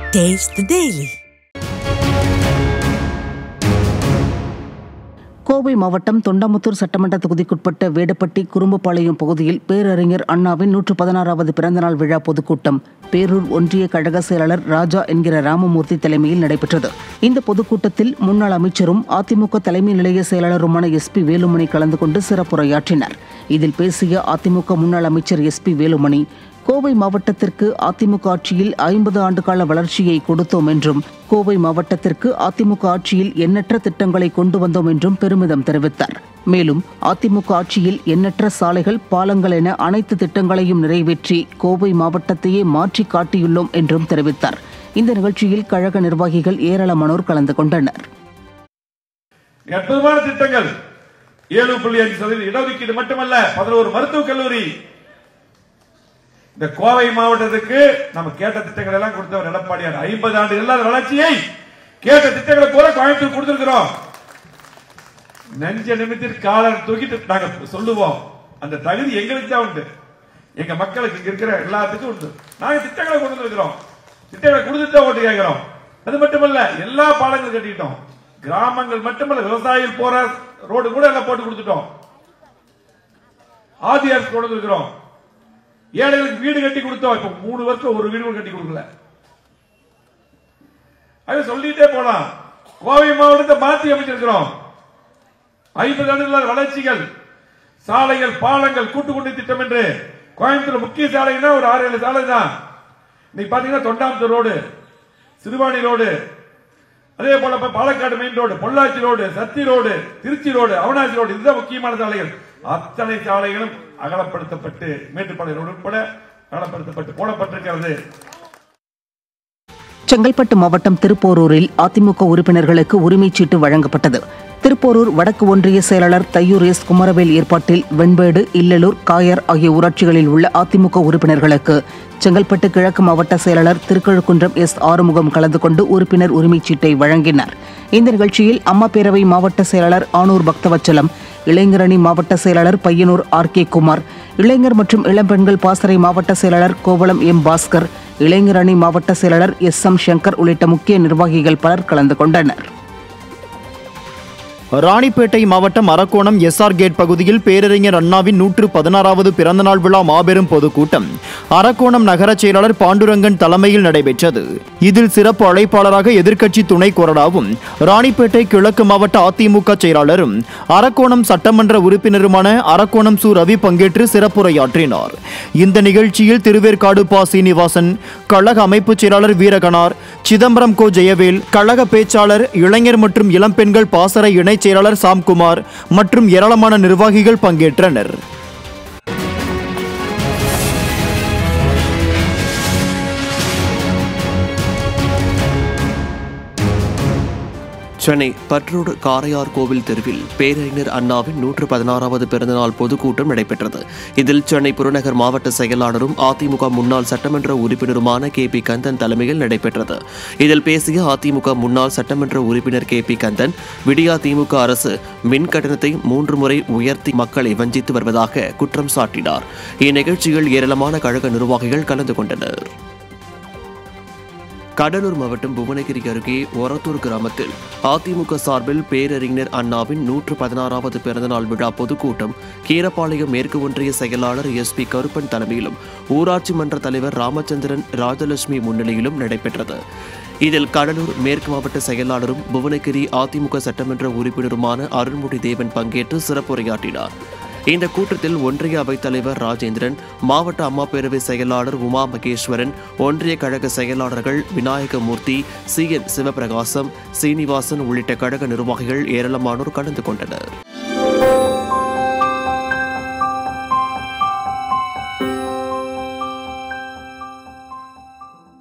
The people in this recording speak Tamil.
Taste the Daily. கோவை மாவட்டம் தொண்டாமுத்தூர் சட்டமன்ற தொகுதிக்குட்பட்ட வேடப்பட்டி குறும்புபாளையம் பகுதியில் பேரறிஞர் அண்ணாவின் நூற்று பதினாறாவது பிறந்தநாள் விழா பொதுக்கூட்டம் பேரூர் ஒன்றிய கழக செயலாளர் ராஜா என்கிற ராமமூர்த்தி தலைமையில் நடைபெற்றது இந்த பொதுக்கூட்டத்தில் முன்னாள் அமைச்சரும் அதிமுக தலைமை நிலைய செயலாளருமான எஸ் பி வேலுமணி கலந்து கொண்டு சிறப்புரையாற்றினார் இதில் பேசிய அதிமுக முன்னாள் அமைச்சர் எஸ் பி வேலுமணி கோவை மாவட்டத்திற்கு அதிமுக ஆட்சியில் ஐம்பது ஆண்டுகால வளர்ச்சியை கொடுத்தோம் என்றும் கோவை மாவட்டத்திற்கு அதிமுக ஆட்சியில் எண்ணற்ற திட்டங்களை கொண்டு வந்தோம் என்றும் பெருமிதம் தெரிவித்தார் மேலும் அதிமுக ஆட்சியில் எண்ணற்ற சாலைகள் பாலங்கள் என அனைத்து திட்டங்களையும் நிறைவேற்றி கோவை மாவட்டத்தையே மாற்றி காட்டியுள்ளோம் என்றும் தெரிவித்தார் இந்த நிகழ்ச்சியில் கழக நிர்வாகிகள் ஏராளமானோர் கலந்து கொண்டனர் அற்புதமான திட்டங்கள் ஏழு புள்ளி அஞ்சு சதவீதம் இடஒதுக்கீடு மட்டுமல்ல பதினோரு மருத்துவக் கல்லூரி இந்த கோவை மாவட்டத்துக்கு நம்ம கேட்ட திட்டங்கள் எல்லாம் கொடுத்தவர் எடப்பாடியார் ஐம்பது ஆண்டு இல்லாத வளர்ச்சியை கேட்ட திட்டங்களை போல கோயம்புத்தூர் கொடுத்திருக்கிறோம் நெஞ்ச நிமித்திற்கு காலர் தூக்கிட்டு நாங்க சொல்லுவோம் அந்த தகுதி எங்களுக்கு தான் உண்டு எங்க மக்களுக்கு இங்க இருக்கிற எல்லாத்துக்கும் உண்டு நாங்க திட்டங்களை கொண்டு வந்திருக்கிறோம் திட்டங்களை கொடுத்துட்டு தான் ஓட்டு கேட்கிறோம் அது மட்டுமல்ல எல்லா பாலங்களும் கட்டிட்டோம் கிராமங்கள் மட்டுமல்ல விவசாயிகள் போற ரோடு கூட எல்லாம் போட்டு கொடுத்துட்டோம் ஆதி அரசு கொண்டு வந்திருக்கிறோம் ஏழைகளுக்கு வீடு கட்டி கொடுத்தோம் இப்ப மூணு வருஷம் ஒரு வீடு கூட கட்டி கொடுக்கல அது சொல்லிட்டே போலாம் கோவை மாவட்டத்தை மாற்றி அமைச்சிருக்கிறோம் ஐம்பது ஆண்டுகள் வளர்ச்சிகள் சாலைகள் பாலங்கள் கூட்டுக்குடி திட்டம் என்று கோயம்புத்தூர் முக்கிய சாலைன்னா ஒரு ஆறு ஏழு சாலை தான் இன்னைக்கு பாத்தீங்கன்னா தொண்டாமுத்தூர் ரோடு சிறுவாணி ரோடு அதே போல இப்ப Palakkad main road Pollachi road Sathy road Trichy road Avinashi road இதுதான் முக்கியமான சாலைகள் அத்தனை சாலைகளும் அகலப்படுத்தப்பட்டு மேட்டுப்பாளைய ரோடு உட்பட அகலப்படுத்தப்பட்டு போடப்பட்டிருக்கிறது செங்கல்பட்டு மாவட்டம் திருப்போரூரில் அதிமுக உறுப்பினர்களுக்கு உரிமைச் சீட்டு வழங்கப்பட்டது திருப்போரூர் வடக்கு ஒன்றிய செயலாளர் தையூர் எஸ் குமரவேல் ஏற்பாட்டில் வெண்பேடு இல்லலூர் காயர் ஆகிய ஊராட்சிகளில் உள்ள அதிமுக உறுப்பினர்களுக்கு செங்கல்பட்டு கிழக்கு மாவட்ட செயலாளர் திருக்கழுக்குன்றம் எஸ் ஆறுமுகம் கலந்து கொண்டு உறுப்பினர் உரிமைச் சீட்டை வழங்கினார் இந்த நிகழ்ச்சியில் அம்மா பேரவை மாவட்ட செயலாளர் ஆனூர் பக்தவச்சலம் இளைஞரணி மாவட்ட செயலாளர் பையனூர் ஆர் கே குமார் இளைஞர் மற்றும் இளம்பெண்கள் பாசறை மாவட்ட செயலாளர் கோவளம் எம் பாஸ்கர் இளைஞர் அணி மாவட்ட செயலாளர் எஸ் எம் சங்கர் உள்ளிட்ட முக்கிய நிர்வாகிகள் பலர் கலந்து கொண்டனர் ராணிப்பேட்டை மாவட்டம் அரக்கோணம் எஸ்ஆர் கேட் பகுதியில் பேரறிஞர் அண்ணாவின் நூற்று பதினாறாவது பிறந்தநாள் விழா மாபெரும் பொதுக்கூட்டம் அரக்கோணம் நகர செயலாளர் பாண்டுரங்கன் தலைமையில் நடைபெற்றது இதில் சிறப்பு அழைப்பாளராக எதிர்க்கட்சி துணை கொறடாவும் ராணிப்பேட்டை கிழக்கு மாவட்ட அதிமுக செயலாளரும் அரக்கோணம் சட்டமன்ற உறுப்பினருமான அரக்கோணம் சு ரவி பங்கேற்று சிறப்புரையாற்றினார் இந்த நிகழ்ச்சியில் திருவேற்காடு பா சீனிவாசன் கழக அமைப்புச் செயலாளர் வீரகனார் சிதம்பரம் கோ ஜெயவேல் கழக பேச்சாளர் இளைஞர் மற்றும் இளம்பெண்கள் பாசறை இணைச் செயலாளர் சாம்குமார் மற்றும் ஏராளமான நிர்வாகிகள் பங்கேற்றனர் சென்னை பற்றோடு காரையார் கோவில் தெருவில் பேரறிஞர் அண்ணாவின் நூற்று பதினாறாவது பிறந்தநாள் பொதுக்கூட்டம் நடைபெற்றது இதில் சென்னை புறநகர் மாவட்ட செயலாளரும் அதிமுக முன்னாள் சட்டமன்ற உறுப்பினருமான கே பி கந்தன் தலைமையில் நடைபெற்றது இதில் பேசிய அதிமுக முன்னாள் சட்டமன்ற உறுப்பினர் கே பி கந்தன் விடியா திமுக அரசு மின் கட்டணத்தை மூன்று முறை உயர்த்தி மக்களை வஞ்சித்து வருவதாக குற்றம் சாட்டினார் இந்நிகழ்ச்சியில் ஏராளமான கழக நிர்வாகிகள் கலந்து கொண்டனர் கடலூர் மாவட்டம் புவனகிரி அருகே ஒரத்தூர் கிராமத்தில் அதிமுக சார்பில் பேரறிஞர் அண்ணாவின் நூற்று பதினாறாவது பிறந்தநாள் விழா பொதுக்கூட்டம் கீரப்பாளையம் மேற்கு ஒன்றிய செயலாளர் எஸ் பி கருப்பன் தலைமையிலும் ஊராட்சி மன்ற தலைவர் ராமச்சந்திரன் ராஜலட்சுமி முன்னிலையிலும் நடைபெற்றது இதில் கடலூர் மேற்கு மாவட்ட செயலாளரும் புவனகிரி அதிமுக சட்டமன்ற உறுப்பினருமான அருள்மொழி தேவன் பங்கேற்று சிறப்புரையாற்றினார் இந்த கூட்டத்தில் ஒன்றிய அவைத் தலைவர் ராஜேந்திரன் மாவட்ட அம்மா பேரவை செயலாளர் உமா மகேஸ்வரன் ஒன்றிய கழக செயலாளர்கள் விநாயகமூர்த்தி சி என் சிவபிரகாசம் சீனிவாசன் உள்ளிட்ட கழக நிர்வாகிகள் ஏராளமானோர் கலந்து கொண்டனர்